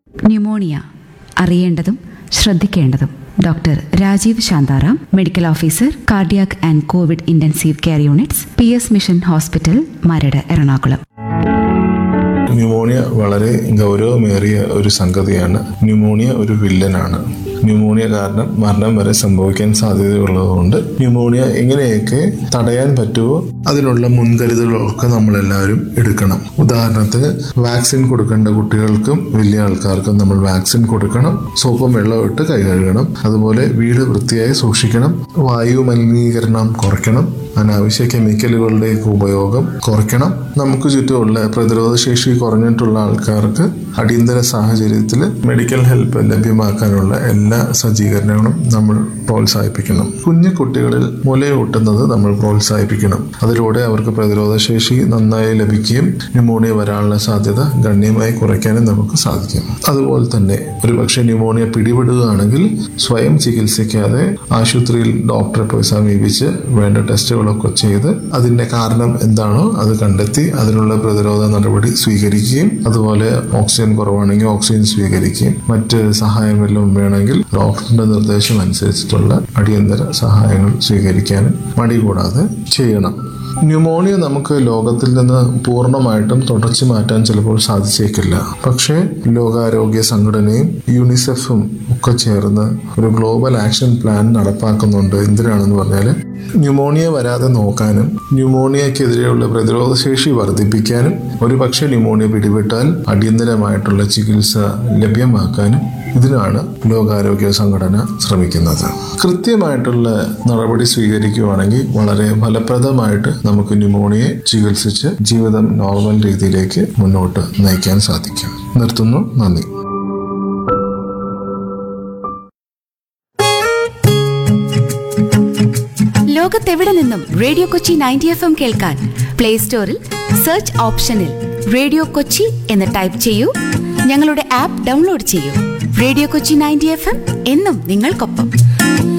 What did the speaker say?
pneumonia അറിയേണ്ടതും ശ്രദ്ധിക്കേണ്ടതും doctor Rajeev Santharam medical officer cardiac and covid intensive care units P S mission hospital Maradu Ernakulam pneumonia വളരെ ഗൗരവമേറിയ ഒരു സംഗതിയാണ് ന്യൂമോണിയ ഒരു വില്ലനാണ് ന്യൂമോണിയ കാരണം മരണം വരെ സംഭവിക്കാൻ സാധ്യതയുള്ളതുകൊണ്ട് ന്യൂമോണിയ എങ്ങനെയൊക്കെ തടയാൻ പറ്റുമോ അതിനുള്ള മുൻകരുതലുകളൊക്കെ നമ്മളെല്ലാവരും എടുക്കണം ഉദാഹരണത്തിന് വാക്സിൻ കൊടുക്കേണ്ട കുട്ടികൾക്കും വലിയ ആൾക്കാർക്കും നമ്മൾ വാക്സിൻ കൊടുക്കണം സോപ്പും വെള്ളവും ഇട്ട് കൈ കഴുകണം അതുപോലെ വീട് വൃത്തിയായി സൂക്ഷിക്കണം വായു മലിനീകരണം കുറയ്ക്കണം അനാവശ്യ കെമിക്കലുകളുടെയൊക്കെ ഉപയോഗം കുറയ്ക്കണം നമുക്ക് ചുറ്റുമുള്ള പ്രതിരോധ ശേഷി കുറഞ്ഞിട്ടുള്ള ആൾക്കാർക്ക് അടിയന്തര സാഹചര്യത്തിൽ മെഡിക്കൽ ഹെൽപ്പ് ലഭ്യമാക്കാനുള്ള എല്ലാ സജ്ജീകരണങ്ങളും നമ്മൾ പ്രോത്സാഹിപ്പിക്കണം കുഞ്ഞു കുട്ടികളിൽ മുലയൂട്ടുന്നത് നമ്മൾ പ്രോത്സാഹിപ്പിക്കണം അതിലൂടെ അവർക്ക് പ്രതിരോധ ശേഷി നന്നായി ലഭിക്കുകയും ന്യൂമോണിയ വരാനുള്ള സാധ്യത ഗണ്യമായി കുറയ്ക്കാനും നമുക്ക് സാധിക്കും അതുപോലെ തന്നെ ഒരു പക്ഷേ ന്യൂമോണിയ പിടിപെടുകയാണെങ്കിൽ സ്വയം ചികിത്സിക്കാതെ ആശുപത്രിയിൽ ഡോക്ടറെ പോയി സമീപിച്ച് വേണ്ട ടെസ്റ്റുകളൊക്കെ ചെയ്ത് അതിന്റെ കാരണം എന്താണോ അത് കണ്ടെത്തി അതിനുള്ള പ്രതിരോധ നടപടി സ്വീകരിക്കുകയും അതുപോലെ ഓക്സിജൻ കുറവാണെങ്കിൽ ഓക്സിജൻ സ്വീകരിക്കുകയും മറ്റ് സഹായം വല്ലതും വേണമെങ്കിൽ ഡോക്ടറിന്റെ നിർദ്ദേശം അനുസരിച്ചിട്ടുള്ള അടിയന്തര സഹായങ്ങൾ സ്വീകരിക്കാനും മടി കൂടാതെ ചെയ്യണം ന്യൂമോണിയ നമുക്ക് ലോകത്തിൽ നിന്ന് പൂർണ്ണമായിട്ടും തുടച്ചു മാറ്റാൻ ചിലപ്പോൾ സാധിച്ചേക്കില്ല പക്ഷേ ലോകാരോഗ്യ സംഘടനയും യൂണിസെഫും ഒക്കെ ചേർന്ന് ഒരു ഗ്ലോബൽ ആക്ഷൻ പ്ലാൻ നടപ്പാക്കുന്നുണ്ട് എന്തിനാണെന്ന് പറഞ്ഞാൽ ന്യൂമോണിയ വരാതെ നോക്കാനും ന്യൂമോണിയക്കെതിരെയുള്ള പ്രതിരോധ ശേഷി വർദ്ധിപ്പിക്കാനും ഒരുപക്ഷെ ന്യൂമോണിയ പിടിപെട്ടാൽ അടിയന്തരമായിട്ടുള്ള ചികിത്സ ലഭ്യമാക്കാനും ഇതിനാണ് ലോകാരോഗ്യ സംഘടന ശ്രമിക്കുന്നത് കൃത്യമായിട്ടുള്ള നടപടി സ്വീകരിക്കുകയാണെങ്കിൽ വളരെ ഫലപ്രദമായിട്ട് നമുക്ക് ന്യൂമോണിയെ ചികിത്സിച്ച് ജീവിതം നോർമൽ രീതിയിലേക്ക് മുന്നോട്ട് നയിക്കാൻ സാധിക്കും നിർത്തുന്നു നന്ദി ലോകത്തെവിടെ നിന്നും radio Kochi ninety F M കേൾക്കാൻ പ്ലേ സ്റ്റോറിൽ സെർച്ച് ഓപ്ഷനിൽ റേഡിയോ കൊച്ചി എന്ന് ടൈപ്പ് ചെയ്യൂ ഞങ്ങളുടെ ആപ്പ് ഡൗൺലോഡ് ചെയ്യൂ radio Kochi ninety F M എന്നും നിങ്ങൾക്കൊപ്പം